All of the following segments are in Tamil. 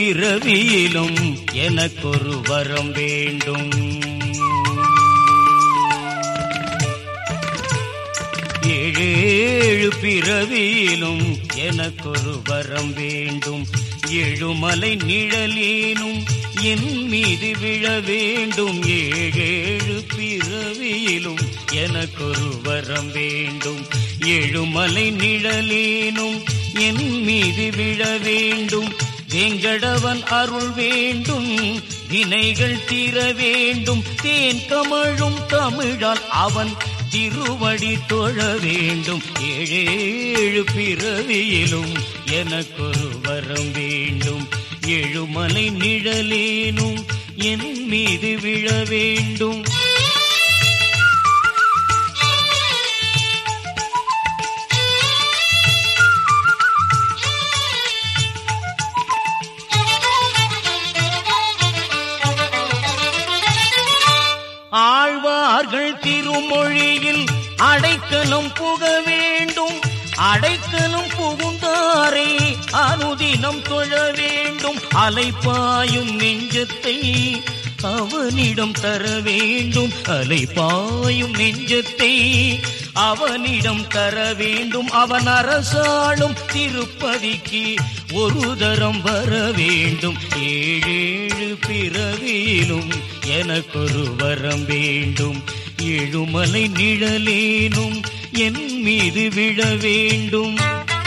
பிறவியிலும் எனக்கொரு வரம் வேண்டும் ஏழேழு பிறவியிலும் எனக்கொரு வரம் வேண்டும் ஏழுமலை நிழலேனும் என் மீது விழ வேண்டும் ஏழேழு பிறவியிலும் எனக்கொரு வரம் வேண்டும் ஏழுமலை நிழலேனும் என் மீது விழ வேண்டும் வேங்கடவன் அருள் வேண்டும் வினைகள் தீர வேண்டும் தேன் கமழும் தமிழால் அவன் திருவடி தொழ வேண்டும் ஏழேழு பிறவியிலும் எனக்கொரு வரம் வேண்டும் எழுமலை நிழலேனும் என் மீது விழ வேண்டும் ஆழ்வார்கள் திருமொழியில் அடைக்கலம் புக வேண்டும் அடைக்கலம் புகுந்தாரே அனுதினம் தொழ வேண்டும் அலைப்பாயும் நெஞ்சத்தை அவனிடம் தர வேண்டும் அலைப்பாயும் நெஞ்சத்தை அவனிடம் தர வேண்டும் அவன் அரசாளும் திருப்பதிக்கு ஒரு தரம் வர வேண்டும் ஏழேழு பிறவியிலும் எனக்கொரு வரம் வேண்டும் எழுமலை நிழலேனும் என் மீது விழ வேண்டும்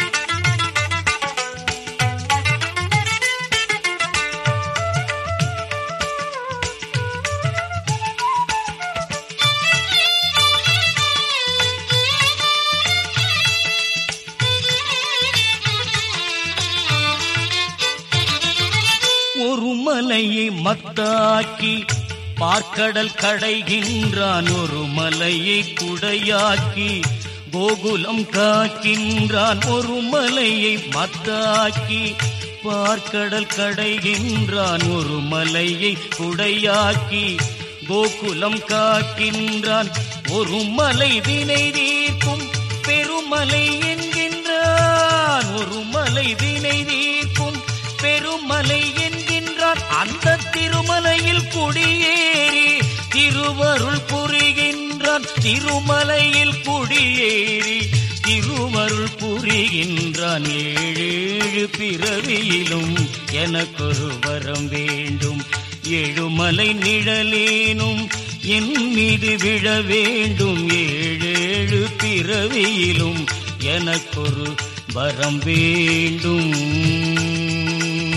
ஒரு மலையை மத்தாக்கி பார்க்கடல் கடைகின்றான் ஒரு மலையை குடையாக்கி கோகுலம் காக்கின்றான் ஒரு மலையை மத்தாக்கி பார்க்கடல் கடைகின்றான் ஒரு மலையை குடையாக்கி கோகுலம் காக்கின்றான் ஒரு மலை வினை தீர்க்கும் பெருமலை என்கின்றான் ஒரு மலை வினை தீர்க்கும் பெருமலை என்கின்றான் அந்த திருமலையில் குடியேறி திருவருள் புரிகின்றான் திருமலையில் குடியேறி திருவருள் புரிகின்றான் ஏழேழு பிறவியிலும் எனக்கொரு வரம் வேண்டும் ஏழுமலை நிழலேனும் என் மீது விழ வேண்டும் ஏழேழு பிறவியிலும் எனக்கொரு வரம் வேண்டும்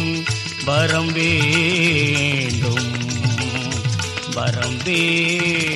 வரம் வேண்டும் வரம் வேண்டும்